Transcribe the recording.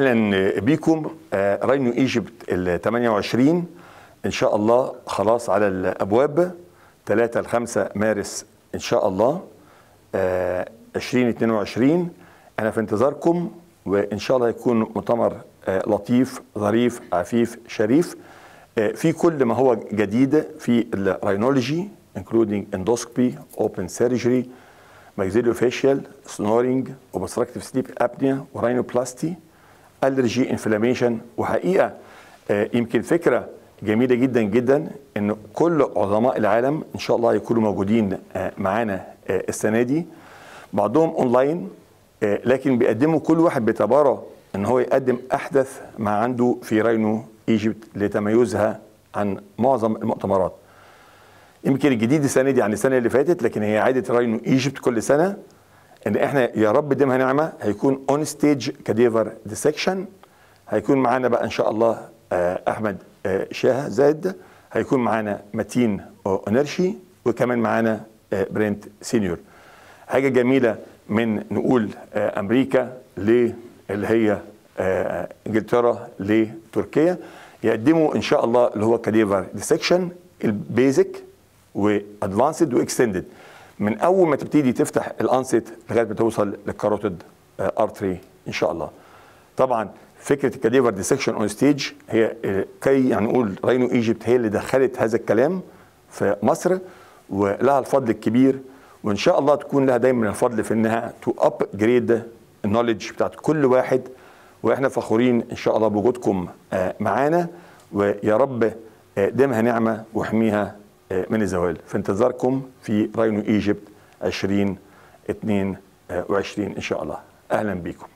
اهلا بيكم آه، راينو ايجيبت ال 28 ان شاء الله خلاص على الابواب 3 ل 5 مارس ان شاء الله آه، 2022 انا في انتظاركم وان شاء الله يكون مؤتمر آه، لطيف ظريف عفيف شريف آه، في كل ما هو جديد في الراينولوجي including endoscopy open surgery maxillofacial snoring obstructive sleep apnea ورينوبلاستي الرجي انفلاميشن وحقيقه آه، يمكن فكره جميله جدا جدا ان كل عظماء العالم ان شاء الله يكونوا موجودين آه، معانا آه، السنه دي بعضهم اونلاين آه، لكن بيقدموا كل واحد بيتبارى ان هو يقدم احدث ما عنده في راينو ايجيبت لتميزها عن معظم المؤتمرات يمكن الجديد السنه دي عن السنه اللي فاتت لكن هي عاده راينو ايجيبت كل سنه ان احنا يا رب ديمها نعمه هيكون اون ستيج كاديفر ديسكشن هيكون معانا بقى ان شاء الله آه، احمد آه، شاه زاد هيكون معانا متين اونرشي وكمان معانا آه، برنت سينيور حاجه جميله من نقول آه، امريكا ل اللي هي آه، انجلترا لتركيا يقدموا ان شاء الله اللي هو كاديفر ديسكشن البيزك وادفانسد واكستندد من اول ما تبتدي تفتح الانست لغايه ما توصل للكاروتيد ارتري ان شاء الله طبعا فكره الكاديفر ديسكشن اون ستيج هي آه، كي يعني نقول راينو ايجيبت هي اللي دخلت هذا الكلام في مصر ولها الفضل الكبير وان شاء الله تكون لها دايما الفضل في انها تو اب جريد النولج بتاعت كل واحد واحنا فخورين ان شاء الله بوجودكم آه، معانا ويا رب آه، ديمها نعمه واحميها آه، من الزوال في انتظاركم في راينو ايجيبت 2022 ان شاء الله اهلا بيكم